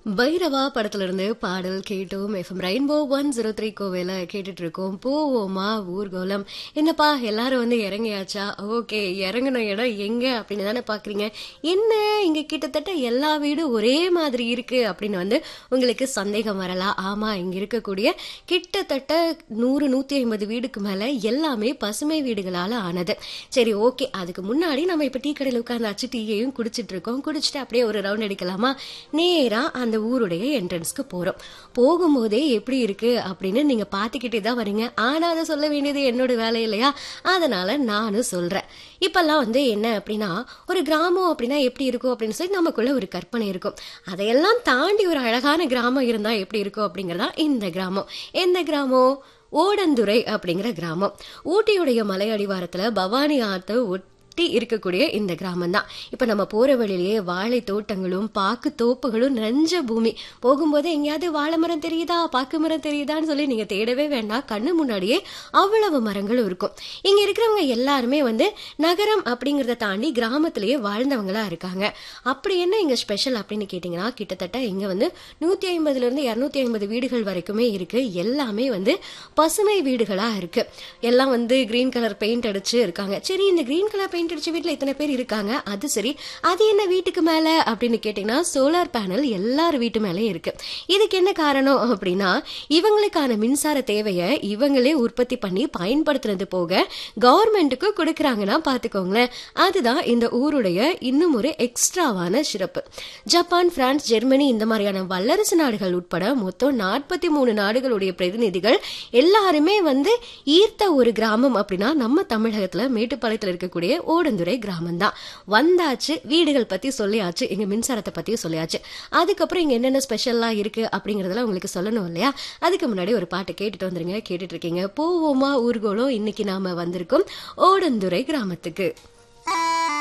பைரவா படத்துல இருந்து பாடல் கேட்டோம் FM rainbow one zero three கோவையில கேட்டுட்டு இருக்கோம் போவோமா ஊர்கோலம் என்னப்பா எல்லாரும் வந்து இறங்கியாச்சா ஓகே இறங்கின இடம் எங்க அப்படின்னு தானே பாக்குறீங்க என்ன இங்க கிட்டத்தட்ட எல்லா வீடும் ஒரே மாதிரி இருக்கு அப்படின்னு வந்து உங்களுக்கு சந்தேகம் வரலாம் ஆமா இங்க இருக்கக்கூடிய கிட்டத்தட்ட நூறு நூத்தி ஐம்பது வீடுக்கு மேல எல்லாமே பசுமை வீடுகளால ஆனது சரி ஓகே அதுக்கு முன்னாடி நம்ம இப்ப டீ கடையில் உட்கார்ந்தாச்சு டீயையும் குடிச்சிட்டு இருக்கோம் குடிச்சிட்டு அப்படியே ஒரு ரவுண்ட் அடிக்கலாமா நேரா அந்த ஊருடைய என்ட்ரன்ஸ்க்கு போறோம் போகும்போதே எப்படி இருக்கு அப்படின்னு நீங்க பாத்துக்கிட்டே தான் வரீங்க ஆனா அதை சொல்ல வேண்டியது என்னோட வேலை இல்லையா அதனால நானும் சொல்றேன் இப்பெல்லாம் வந்து என்ன அப்படின்னா ஒரு கிராமம் அப்படின்னா எப்படி இருக்கும் அப்படின்னு சொல்லி நமக்குள்ள ஒரு கற்பனை இருக்கும் அதையெல்லாம் தாண்டி ஒரு அழகான கிராமம் இருந்தா எப்படி இருக்கும் அப்படிங்கறதா இந்த கிராமம் எந்த கிராமம் ஓடந்துறை அப்படிங்கிற கிராமம் ஊட்டியுடைய மலை அடிவாரத்துல பவானி ஆத்து ஒட்டி இருக்கக்கூடிய இந்த கிராமம் தான் இப்ப நம்ம போற வழியிலேயே வாழை தோட்டங்களும் பாக்கு தோப்புகளும் நிறைஞ்ச பூமி போகும்போது எங்கேயாவது வாழை மரம் தெரியுதா பாக்கு மரம் தெரியுதான்னு சொல்லி நீங்க தேடவே வேண்டாம் கண்ணு முன்னாடியே அவ்வளவு மரங்களும் இருக்கும் இங்க இருக்கிறவங்க எல்லாருமே வந்து நகரம் அப்படிங்கறத தாண்டி கிராமத்திலேயே வாழ்ந்தவங்களா இருக்காங்க அப்படி என்ன இங்க ஸ்பெஷல் அப்படின்னு கேட்டீங்கன்னா கிட்டத்தட்ட இங்க வந்து நூத்தி ஐம்பதுல இருந்து இருநூத்தி ஐம்பது வீடுகள் வரைக்குமே இருக்கு எல்லாமே வந்து பசுமை வீடுகளா இருக்கு எல்லாம் வந்து கிரீன் கலர் பெயிண்ட் அடிச்சு இருக்காங்க சரி இந்த கிரீன் கலர் பெயிண்ட் அடிச்ச வீட்டுல இத்தனை பேர் இருக்காங்க அது சரி அது என்ன வீட்டுக்கு மேல அப்படின்னு கேட்டீங்கன்னா சோலார் பேனல் எல்லார் வீட்டு மேலயும் இருக்கு இதுக்கு என்ன காரணம் அப்படின்னா இவங்களுக்கான மின்சார தேவையை இவங்களே உற்பத்தி பண்ணி பயன்படுத்துறது போக கவர்மெண்ட்டுக்கு கொடுக்கறாங்கன்னா பாத்துக்கோங்களேன் அதுதான் இந்த ஊருடைய இன்னும் ஒரு எக்ஸ்ட்ராவான சிறப்பு ஜப்பான் பிரான்ஸ் ஜெர்மனி இந்த மாதிரியான வல்லரசு நாடுகள் உட்பட மொத்தம் நாற்பத்தி மூணு நாடுகளுடைய பிரதிநிதிகள் எல்லாருமே வந்து ஈர்த்த ஒரு கிராமம் அப்படின்னா நம்ம தமிழகத்துல மேட்டுப்பாளையத்துல இருக்கக்கூடிய ஓடந்துறை கிராமம் தான் வந்தாச்சு வீடுகள் பத்தி சொல்லியாச்சு இங்க மின்சாரத்தை பத்தியும் சொல்லியாச்சு அதுக்கப்புறம் இங்க என்னென்ன ஸ்பெஷல்லாம் இருக்கு அப்படிங்கறதெல்லாம் உங்களுக்கு சொல்லணும் இல்லையா அதுக்கு முன்னாடி ஒரு பாட்டு கேட்டுட்டு வந்துருங்க கேட்டுட்டு இருக்கீங்க போவோமா ஊர்கோலம் இன்னைக்கு நாம வந்திருக்கோம் ஓடந்துறை கிராமத்துக்கு